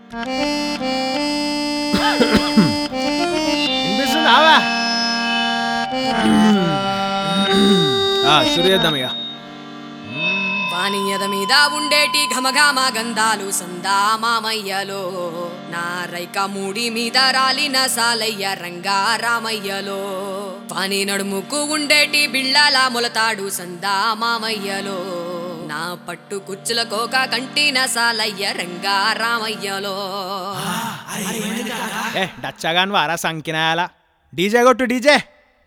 వినిపిస్తుందావా షురు చేద్దాం ఇక వాణియద మీద ఉండేటి ఘమఘమ గంధాలు సందా మామయ్యలో నా రైక మూడి మీద రాలిన సాలయ్య రంగా రామయ్యలో వాణి నడుముకు ఉండేటి బిళ్ళల మొలతాడు సందా మామయ్యలో నా పట్టు కుచ్చుల కోక కంటిన సాలయ్య రంగా రామయ్యలో ఏ డచ్చగాన్ వారా సంకినాయాల డీజే కొట్టు DJ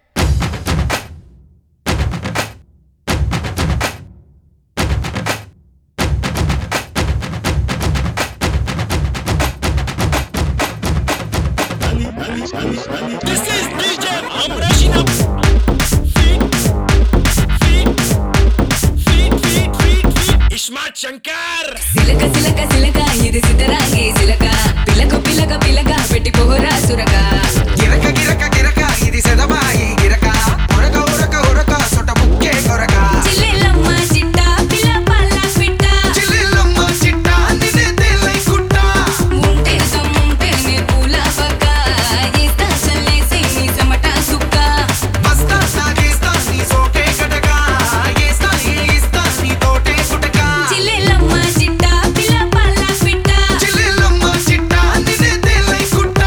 This is DJ I'm rushing up. Feet, feet, feet, feet, feet, feet. Ismat Shankar. సిలక సిలక సిలక ఇది సిద్ధరాగే సిలక పిలక పిలక పిలక పెట్టి పోరా సురక గిరక గిరక గిరక ఇది సెదబాయి గిరక ఉరక ఉరక ఉరక సొట ముక్కే కొరక చిల్లెలమ్మ చిట్ట పిల్ల పల్ల పిట్ట చిల్లిల్లమ్మ చిట్ట నిన్నే తేలై కుట్ట ఉంటే సమ్ముంటే నే పూల పక్క ఇస్తా చల్లేసి నీ సమట సుక్క బస్తా సాగేస్తా నీ సోకే గటక ఏస్తా ఏ ఇస్తా నీ తోటే గుటక చిల్లెలమ్మ చిట్ట పిల్ల పల్ల పిట్ట చిల్లిల్లమ్మ చిట్ట నిన్నే తేలై కుట్ట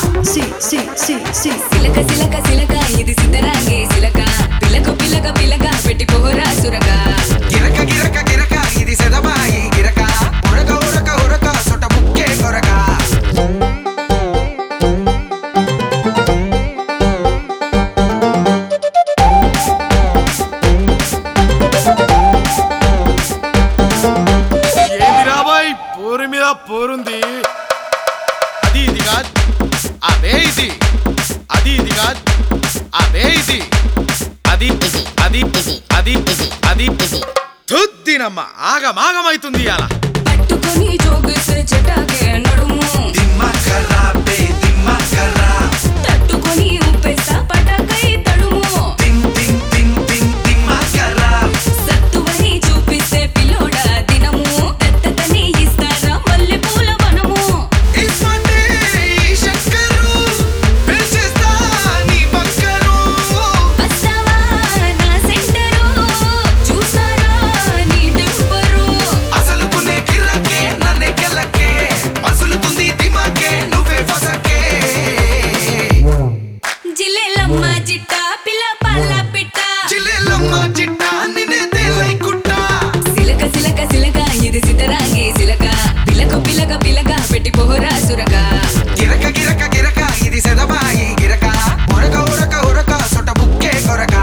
సిలక సిలక సిలక ఇది సిద్ధరాగే సిలక పిలక పిలక పిలక పెట్టి పోరా సురక గిరక గిరక గిరక ఇది సెదబాయి గిరక ఉరక ఉరక ఉరక సొట ముక్కే కొరక ఏంది రాబాయ్ పోరు మీద పోరుంది అది ఇది కాదు అదే ఇది అది ఇది కాదు అదే ఇది అది అది అది అది తుద్దినమ్మ ఆగమాగమైతుంది అలా పట్టుకొని జోగిస్తే చెట్టాకే నడుము దిమ్మ కర్రా బే దిమ్మ కర్రా తట్టుకొని ఉప్పేస్తా పటాకై తడుము దిమ్ దిమ్ దిమ్ దిమ్ దిమ్మ కర్రా సత్తువని చూపిస్తే పిల్లోడా దినము దత్తతని ఇస్తారా మల్లె పూల వనము ఇస్మంటే ఈ శంకరు పిలిచేస్తా నీ పక్కరు వస్తావా నా సెంటరు చూసారా నీ టెంపరు అసలుకునే గిరకే నన్నే గెలకే మసులుతుంది దిమాకే నువ్వే ఫసకే జిల్లెలమ్మ జిట్ట పిల్ల పల్ల పిట్ట చిల్లెల్లమ్మ చిట్ట నిన్నే తేలై కుట్ట సిలక సిలక సిలక ఇది సిద్ధరాగే సిలక పిలక పిలక పిలక పెట్టి పోరా సురక గిరక గిరక గిరక ఇది సెదబాయి గిరక ఉరక ఉరక ఉరక సొట బుక్కే కొరక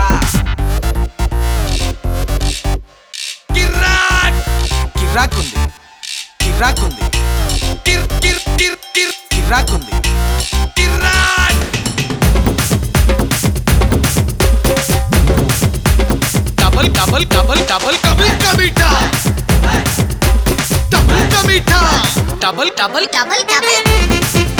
కిర్రాక్ కిర్రాకుంది కిర్రాకుంది కిర్ కిర్ కిర్ కిర్ కిర్రాకుంది కిర్రాక్ డబల్ డబల్ డబల్ డబల్ కబుల్ కమిటా డబుల్ కమిటా డబల్ డబల్ double double